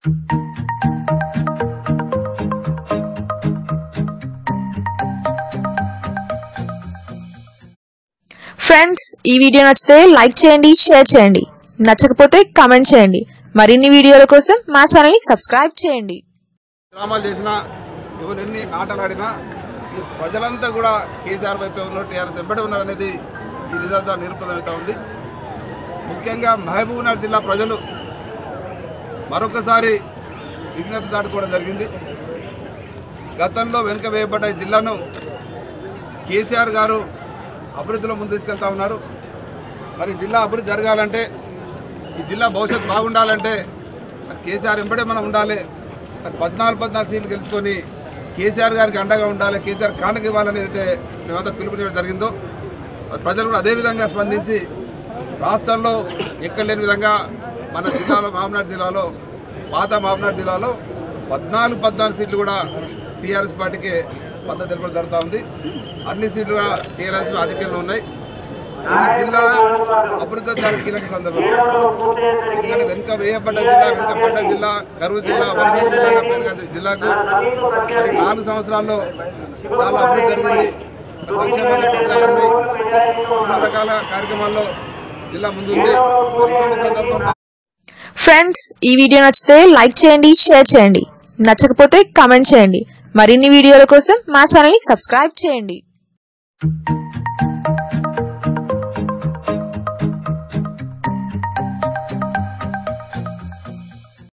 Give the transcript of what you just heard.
friends ఈ video నచ్చితే like చేయండి షేర్ చేయండి నచ్చకపోతే కామెంట్ చేయండి మరిన్ని వీడియోల కోసం మా ఛానల్ ని సబ్స్క్రైబ్ చేయండి డ్రామాలు చేసినా ఎవరు ఎన్ని ఆటలు ఆడినా ఈ ప్రజలంతా కూడా కేసీఆర్ వైపే ఉన్నారు టీఆర్ఎస్ వెంబడి ఉన్నారు అనేది ఈ రిజల్ట్ ద్వారా నిరూపణమవుతా ఉంది ముఖ్యంగా మహబూబ్నగర్ జిల్లా ప్రజలు మరొకసారి విఘ్నత దాటుకోవడం జరిగింది గతంలో వెనుక వేయబడ్డ ఈ జిల్లాను కేసీఆర్ గారు అభివృద్ధిలో ముందు తీసుకెళ్తా ఉన్నారు మరి జిల్లా అభివృద్ధి జరగాలంటే ఈ జిల్లా భవిష్యత్తు బాగుండాలంటే మరి కేసీఆర్ వెంబడే మనం ఉండాలి మరి పద్నాలుగు పద్నాలుగు సీట్లు గెలుచుకొని కేసీఆర్ గారికి అండగా ఉండాలి కేసీఆర్ కానుక ఇవ్వాలని అయితే మేమంతా పిలుపునివ్వడం జరిగిందో మరి ప్రజలు కూడా అదే విధంగా స్పందించి రాష్ట్రంలో ఎక్కడ లేని విధంగా మన జిల్లాలో మహబూబ్నగర్ జిల్లాలో పాత మహబూబ్నగర్ జిల్లాలో పద్నాలుగు పద్నాలుగు సీట్లు కూడా టీఆర్ఎస్ పార్టీకి మద్దతు తెలపడం జరుగుతూ ఉంది అన్ని సీట్లు కూడా టీఆర్ఎస్ ఆధిక్యంలో ఉన్నాయి ఈ జిల్లా అభివృద్ధి చాలా కీలక సందర్భం ఎందుకంటే వెనుక వేయబడ్డ జిల్లా వెనుకబడ్డ జిల్లా కరువు జిల్లా వలస జిల్లాగా పేరుగాంచిన జిల్లాకు మరి నాలుగు సంవత్సరాల్లో చాలా అభివృద్ధి జరిగింది సంక్షేమ పథకాలన్నీ ఎన్నో రకాల కార్యక్రమాల్లో జిల్లా ముందుంది మరి ఇటువంటి సందర్భంలో ఫ్రెండ్స్ ఈ వీడియో నచ్చితే లైక్ చేయండి షేర్ చేయండి నచ్చకపోతే కామెంట్ చేయండి మరిన్ని వీడియోల కోసం మా ఛానల్ ని సబ్స్క్రైబ్ చేయండి